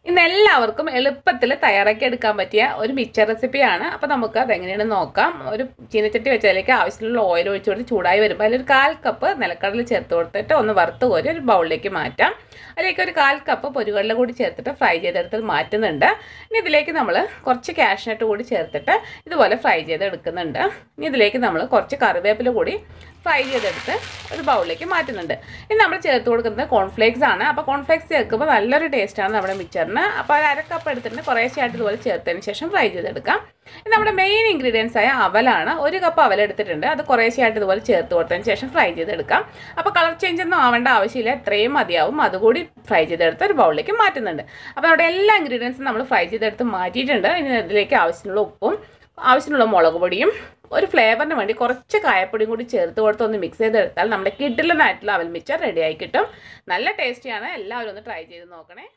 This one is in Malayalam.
ഇന്ന് എല്ലാവർക്കും എളുപ്പത്തിൽ തയ്യാറാക്കി എടുക്കാൻ പറ്റിയ ഒരു മിക്സർ റെസിപ്പിയാണ് അപ്പോൾ നമുക്ക് അതെങ്ങനെയാണ് നോക്കാം ഒരു ചീനച്ചട്ടി വെച്ചതിലേക്ക് ആവശ്യമുള്ള ഓയിൽ ഒഴിച്ച് കൊടുത്ത് ചൂടായി വരുമ്പോൾ അതിലൊരു കാൽ കപ്പ് നിലക്കടല ചേർത്ത് കൊടുത്തിട്ട് ഒന്ന് വറുത്ത് കോരി ഒരു ബൗളിലേക്ക് മാറ്റാം അതിലേക്ക് ഒരു കാൽ കപ്പ് പൊരുകടല കൂടി ചേർത്തിട്ട് ഫ്രൈ ചെയ്തെടുത്ത് മാറ്റുന്നുണ്ട് ഇനി ഇതിലേക്ക് നമ്മൾ കുറച്ച് കാഷ്നട്ട് കൂടി ചേർത്തിട്ട് ഇതുപോലെ ഫ്രൈ ചെയ്തെടുക്കുന്നുണ്ട് ഇനി ഇതിലേക്ക് നമ്മൾ കുറച്ച് കറിവേപ്പില കൂടി ഫ്രൈ ചെയ്തെടുത്ത് ഒരു ബൗളിലേക്ക് മാറ്റുന്നുണ്ട് ഇനി നമ്മൾ ചേർത്ത് കൊടുക്കുന്നത് കോൺഫ്ലേക്സ് ആണ് അപ്പോൾ കോൺഫ്ലേക്സ് ചേർക്കുമ്പോൾ നല്ലൊരു ടേസ്റ്റാണ് നമ്മുടെ മിക്സറിന് അപ്പോൾ ഒരു അര കപ്പ് എടുത്തിട്ട് കുറേശ്ശെയായിട്ട് ഇതുപോലെ ചേർത്തതിന് ശേഷം ഫ്രൈ ചെയ്തെടുക്കാം ഇനി നമ്മുടെ മെയിൻ ഇൻഗ്രീഡിയൻസ് ആയ അവലാണ് ഒരു കപ്പ് അവൽ എടുത്തിട്ടുണ്ട് അത് കുറേശ്ശെയായിട്ട് ഇതുപോലെ ചേർത്ത് കൊടുത്തതിന് ശേഷം ഫ്രൈ ചെയ്തെടുക്കാം അപ്പോൾ കളർ ചേഞ്ച് ഒന്നും ആവേണ്ട ആവശ്യമില്ല എത്രയും മതിയാവും അതുകൂടി ഫ്രൈ ചെയ്തെടുത്ത് ഒരു ബൗളിലേക്ക് മാറ്റുന്നുണ്ട് അപ്പോൾ നമ്മുടെ എല്ലാ ഇൻഗ്രീഡിയൻസും നമ്മൾ ഫ്രൈ ചെയ്തെടുത്ത് മാറ്റിയിട്ടുണ്ട് ഇനി ഇതിലേക്ക് ആവശ്യമുള്ള ഉപ്പും ആവശ്യമുള്ള മുളക് പൊടിയും ഒരു ഫ്ലേവറിന് വേണ്ടി കുറച്ച് കായപ്പൊടിയും കൂടി ചേർത്ത് കൊടുത്ത് ഒന്ന് മിക്സ് ചെയ്തെടുത്താൽ നമ്മുടെ കിഡിലനായിട്ടുള്ള അവൽ മിച്ചർ റെഡി ആയി കിട്ടും നല്ല ടേസ്റ്റിയാണ് എല്ലാവരും ഒന്ന് ട്രൈ ചെയ്ത് നോക്കണേ